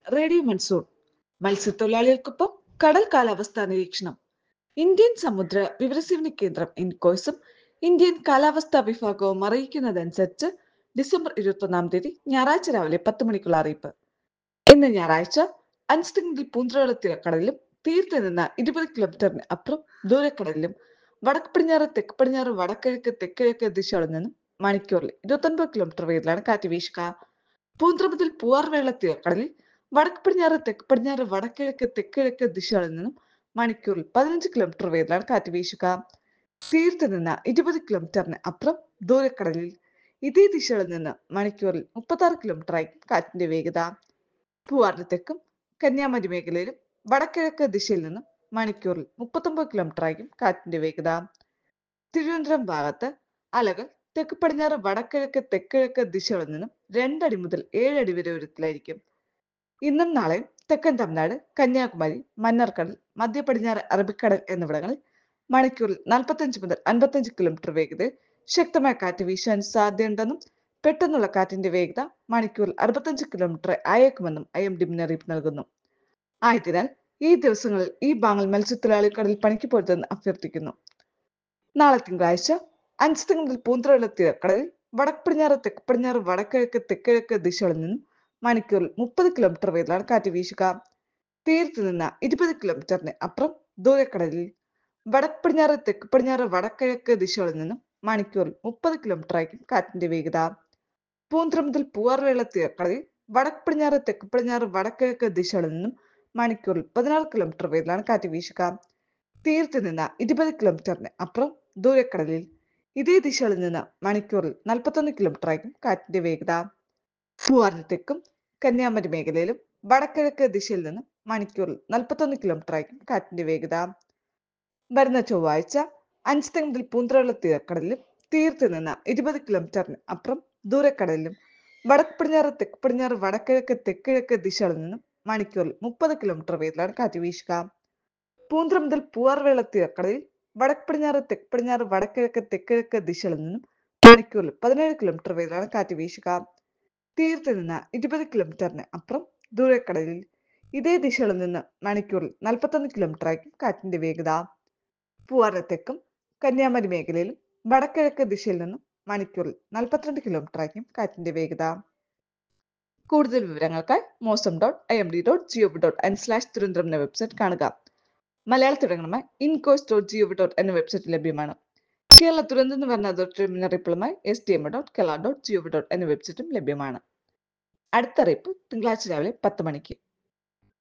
radio monsoon മത്സ്യത്തൊഴിലാളികൾക്കൊപ്പം കടൽ കാലാവസ്ഥാ നിരീക്ഷണം ഇന്ത്യൻ സമുദ്ര വിവരസേവന കേന്ദ്രം ഇൻകോയ്സും ഇന്ത്യൻ കാലാവസ്ഥാ വിഭാഗവും അറിയിക്കുന്നതനുസരിച്ച് ഡിസംബർ ഇരുപത്തൊന്നാം തീയതി ഞായറാഴ്ച രാവിലെ പത്ത് മണിക്കുള്ള അറിയിപ്പ് ഇന്ന് ഞായറാഴ്ച അൻസ്തിങ്ങിൽ പൂന്തറകളത്തിലെ കടലിലും തീരത്ത് നിന്ന് ഇരുപത് കിലോമീറ്ററിന് അപ്പുറം ദൂരക്കടലിലും വടക്ക് പടിഞ്ഞാറ് തെക്ക് പടിഞ്ഞാറ് വടക്കിഴക്ക് തെക്കിഴക്ക് ദിശകളിൽ നിന്നും മണിക്കൂറിൽ ഇരുപത്തൊൻപത് കിലോമീറ്റർ വേഗത്തിലാണ് കാറ്റ് വീശുക പൂന്തറ മുതൽ പൂവാർ വെള്ളത്തിലെ കടലിൽ വടക്ക് പടിഞ്ഞാറ് തെക്ക് പടിഞ്ഞാറ് വടക്കിഴക്ക് തെക്കിഴക്ക് ദിശകളിൽ നിന്നും മണിക്കൂറിൽ പതിനഞ്ച് കിലോമീറ്റർ വേഗത്തിലാണ് കാറ്റ് വീശുക തീരത്ത് നിന്ന് ഇരുപത് കിലോമീറ്ററിന് അപ്പുറം ദൂരക്കടലിൽ ഇതേ ദിശകളിൽ നിന്ന് മണിക്കൂറിൽ മുപ്പത്തി ആറ് കിലോമീറ്റർ ആയിരിക്കും കാറ്റിന്റെ വേഗത പൂവാറിന് തെക്കും കന്യാകുമാരി മേഖലയിലും വടക്കിഴക്ക് ദിശയിൽ നിന്നും മണിക്കൂറിൽ മുപ്പത്തൊമ്പത് കിലോമീറ്റർ ആയിരിക്കും കാറ്റിന്റെ വേഗത തിരുവനന്തപുരം ഭാഗത്ത് അലകൾ തെക്ക് പടിഞ്ഞാറ് വടക്കിഴക്ക് തെക്കിഴക്ക് ദിശകളിൽ നിന്നും രണ്ടടി മുതൽ ഏഴടി വരെ ഉയരത്തിലായിരിക്കും ഇന്നും നാളെയും തെക്കൻ തമിഴ്നാട് കന്യാകുമാരി മന്നാർക്കടൽ മധ്യ പടിഞ്ഞാറ് അറബിക്കടൽ എന്നിവിടങ്ങളിൽ മണിക്കൂറിൽ നാൽപ്പത്തഞ്ച് മുതൽ അൻപത്തഞ്ച് കിലോമീറ്റർ വേഗതയിൽ ശക്തമായ കാറ്റ് വീശാൻ സാധ്യതയുണ്ടെന്നും പെട്ടെന്നുള്ള കാറ്റിന്റെ വേഗത മണിക്കൂറിൽ അറുപത്തഞ്ച് കിലോമീറ്റർ ആയേക്കുമെന്നും ഐ എം ഡി മുന്നറിയിപ്പ് നൽകുന്നു ആയതിനാൽ ഈ ദിവസങ്ങളിൽ ഈ ഭാഗങ്ങൾ മത്സ്യത്തൊഴിലാളി കടലിൽ പണിക്ക് പോരുതെന്ന് അഭ്യർത്ഥിക്കുന്നു നാളെ തിങ്കളാഴ്ച അഞ്ച് മുതൽ പൂന്തറവെള്ളത്തിലെ കടലിൽ വടക്ക് പടിഞ്ഞാറ് തെക്ക് പടിഞ്ഞാറ് വടക്കിഴക്ക് തെക്കിഴക്ക് ദിശകളിൽ നിന്നും മണിക്കൂറിൽ മുപ്പത് കിലോമീറ്റർ വേഗത്തിലാണ് കാറ്റ് വീശുക തീരത്ത് നിന്ന് ഇരുപത് കിലോമീറ്ററിന് അപ്പുറം ദൂരക്കടലിൽ വടക്ക് പടിഞ്ഞാറ് തെക്ക് പടിഞ്ഞാറ് വടക്കിഴക്ക് ദിശകളിൽ നിന്നും മണിക്കൂറിൽ മുപ്പത് കിലോമീറ്റർ ആയിരിക്കും കാറ്റിന്റെ വേഗത പൂന്തറ മുതൽ പൂവാർ വെള്ളത്തിലെ കടലിൽ വടക്ക് പടിഞ്ഞാറ് തെക്ക് പടിഞ്ഞാറ് വടക്കിഴക്ക് ദിശകളിൽ നിന്നും മണിക്കൂറിൽ പതിനാറ് കിലോമീറ്റർ വേഗത്തിലാണ് കാറ്റ് വീശുക തീരത്ത് നിന്ന് ഇരുപത് കിലോമീറ്ററിന് അപ്പുറം ദൂരക്കടലിൽ ഇതേ ദിശകളിൽ നിന്ന് മണിക്കൂറിൽ നാൽപ്പത്തൊന്ന് കിലോമീറ്റർ ആയിരിക്കും കാറ്റിന്റെ വേഗത പൂവാറിന് തെക്കും കന്യാകുമാരി മേഖലയിലും വടക്കിഴക്ക് ദിശയിൽ നിന്നും മണിക്കൂറിൽ നാൽപ്പത്തൊന്ന് കിലോമീറ്റർ ആയിരിക്കും കാറ്റിന്റെ വേഗത വരുന്ന ചൊവ്വാഴ്ച അഞ്ച് മുതൽ പൂന്തറയുള്ള തീരക്കടലിലും തീരത്ത് നിന്ന് ഇരുപത് കിലോമീറ്ററിന് അപ്പുറം ദൂരക്കടലിലും വടക്ക് പടിഞ്ഞാറ് തെക്ക് പടിഞ്ഞാറ് വടക്കിഴക്ക് തെക്കിഴക്ക് ദിശകളിൽ നിന്നും മണിക്കൂറിൽ മുപ്പത് കിലോമീറ്റർ വേഗത്തിലാണ് കാറ്റ് വീശുക പൂന്തറ മുതൽ പൂവാർ വെള്ളത്തീരക്കടലിൽ വടക്ക് പടിഞ്ഞാറ് തെക്ക് പടിഞ്ഞാറ് വടക്കിഴക്ക് തെക്കിഴക്ക് ദിശകളിൽ നിന്നും മണിക്കൂറിൽ പതിനേഴ് കിലോമീറ്റർ വേഗത്തിലാണ് കാറ്റ് വീശുക തീരത്ത് നിന്ന് ഇരുപത് കിലോമീറ്ററിന് അപ്പുറം ദൂരക്കടലിൽ ഇതേ ദിശകളിൽ നിന്ന് മണിക്കൂറിൽ നാൽപ്പത്തൊന്ന് കിലോമീറ്റർ ആയിരിക്കും കാറ്റിന്റെ വേഗത പൂവാറിന് തെക്കും കന്യാകുമാരി മേഖലയിലും വടക്കിഴക്ക് ദിശയിൽ നിന്നും മണിക്കൂറിൽ നാൽപ്പത്തിരണ്ട് കിലോമീറ്റർ ആയിരിക്കും കാറ്റിന്റെ വേഗത കൂടുതൽ വിവരങ്ങൾക്കായി mausam dot I M D dot gov dot in slash Thiruvananthapuram എന്ന വെബ്സൈറ്റ് കാണുക മലയാളത്തിടങ്ങണമായി ഇൻകോസ് ഡോട്ട് ജിഒവി ഡോട്ട് എന്ന വെബ്സൈറ്റ് ലഭ്യമാണ് കേരള ദുരന്ത നിവാരണ അതോറിറ്റി മുന്നറിയിപ്പുകളുമായി S D M dot Kerala dot gov dot എന്ന വെബ്സൈറ്റും ലഭ്യമാണ് അടുത്ത അറിയിപ്പ് തിങ്കളാഴ്ച രാവിലെ പത്ത് മണിക്ക്